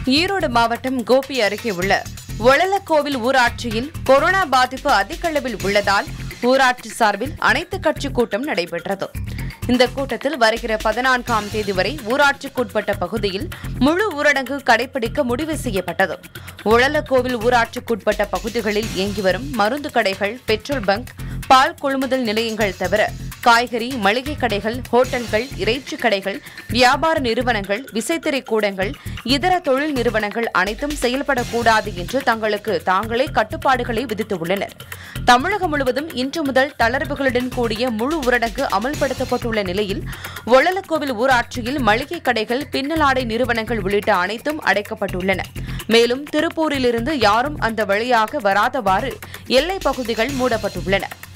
ஈரோடு மாவட்டம் கோபி அருகே உள்ள ஒளலக்கோவில் ஊராட்சியில் கொரோனா பாதிப்பு அதிக அளவில் உள்ளதால் ஊராட்சி சார்பில் அனைத்து கட்சி கூட்டம் நடைபெற்றது இந்த கூட்டத்தில் வருகிற பதினான்காம் தேதி வரை ஊராட்சிக்குட்பட்ட பகுதியில் முழு ஊரடங்கு கடைபிடிக்க முடிவு செய்யப்பட்டது உழலக்கோவில் ஊராட்சிக்குட்பட்ட பகுதிகளில் இயங்கி வரும் மருந்து கடைகள் பெட்ரோல் பங்க் பால் கொள்முதல் நிலையங்கள் தவிர காய்கறி மளிகை கடைகள் ஹோட்டல்கள் இறைச்சி கடைகள் வியாபார நிறுவனங்கள் விசைத்திரை கூடங்கள் இதர தொழில் நிறுவனங்கள் அனைத்தும் செயல்படக்கூடாது என்று தங்களுக்கு தாங்களே கட்டுப்பாடுகளை விதித்துள்ளனர் தமிழகம் முழுவதும் இன்று முதல் தளர்வுகளுடன் கூடிய முழு ஊரடங்கு அமல்படுத்தப்பட்டுள்ள நிலையில் ஒளலக்கோவில் ஊராட்சியில் மளிகை கடைகள் பின்னலாடை நிறுவனங்கள் உள்ளிட்ட அனைத்தும் அடைக்கப்பட்டுள்ளன மேலும் திருப்பூரிலிருந்து யாரும் அந்த வழியாக வராதவாறு எல்லைப் பகுதிகள் மூடப்பட்டுள்ளன